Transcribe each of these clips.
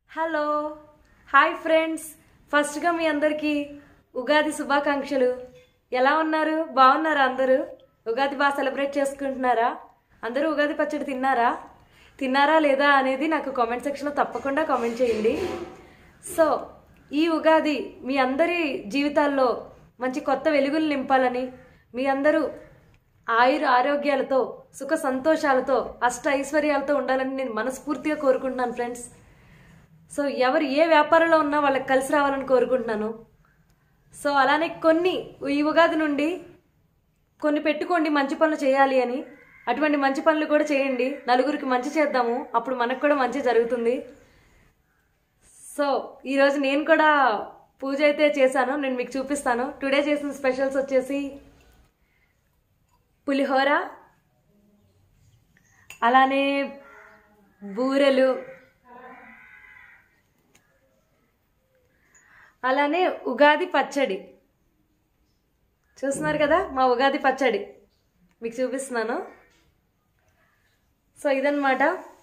hello hi friends ఫస్ట్గా మీ అందరికీ ఉగాది శుభాకాంక్షలు ఎలా ఉన్నారు బాగున్నారా అందరూ ఉగాది బాగా సెలబ్రేట్ చేసుకుంటున్నారా అందరూ ఉగాది పచ్చడి తిన్నారా తిన్నారా లేదా అనేది నాకు కామెంట్ సెక్షన్లో తప్పకుండా కామెంట్ చేయండి సో ఈ ఉగాది మీ అందరి జీవితాల్లో మంచి కొత్త వెలుగులు నింపాలని మీ అందరూ ఆయుర ఆరోగ్యాలతో సుఖ సంతోషాలతో అష్ట ఐశ్వర్యాలతో ఉండాలని నేను మనస్ఫూర్తిగా కోరుకుంటున్నాను ఫ్రెండ్స్ సో ఎవరు ఏ వ్యాపారంలో ఉన్నా వాళ్ళకి కలిసి రావాలని కోరుకుంటున్నాను సో అలానే కొన్ని ఈ ఉగాది నుండి కొన్ని పెట్టుకోండి మంచి పనులు చేయాలి అని అటువంటి మంచి పనులు కూడా చేయండి నలుగురికి మంచి చేద్దాము అప్పుడు మనకు కూడా మంచి జరుగుతుంది సో ఈరోజు నేను కూడా పూజ అయితే చేశాను నేను మీకు చూపిస్తాను టుడే చేసిన స్పెషల్స్ వచ్చేసి పులిహోర అలానే బూరెలు అలానే ఉగాది పచ్చడి చూస్తున్నారు కదా మా ఉగాది పచ్చడి మీకు చూపిస్తున్నాను సో ఇదన్నమాట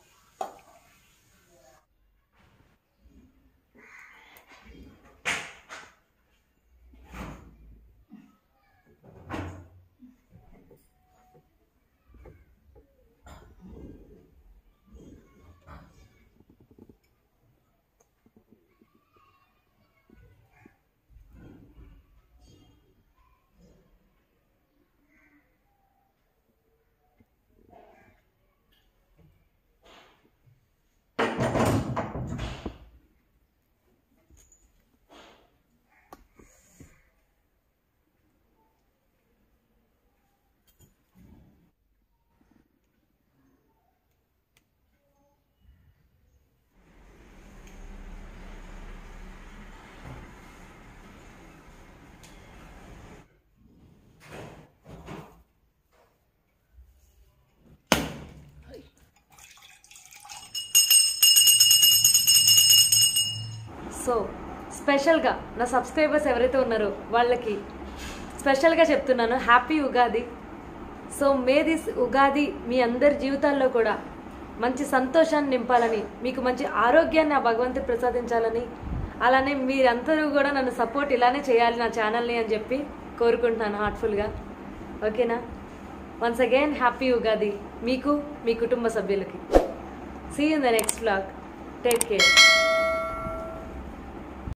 సో స్పెషల్గా నా సబ్స్క్రైబర్స్ ఎవరైతే ఉన్నారో వాళ్ళకి స్పెషల్గా చెప్తున్నాను happy Ugadi so may this Ugadi మీ అందరి జీవితాల్లో కూడా మంచి సంతోషాన్ని నింపాలని మీకు మంచి ఆరోగ్యాన్ని ఆ భగవంతుడు ప్రసాదించాలని అలానే మీరందరూ కూడా నన్ను సపోర్ట్ ఇలానే చేయాలి నా ఛానల్ని అని చెప్పి కోరుకుంటున్నాను హార్ట్ఫుల్గా ఓకేనా వన్స్ అగైన్ హ్యాపీ ఉగాది మీకు మీ కుటుంబ సభ్యులకి see in the next blog take care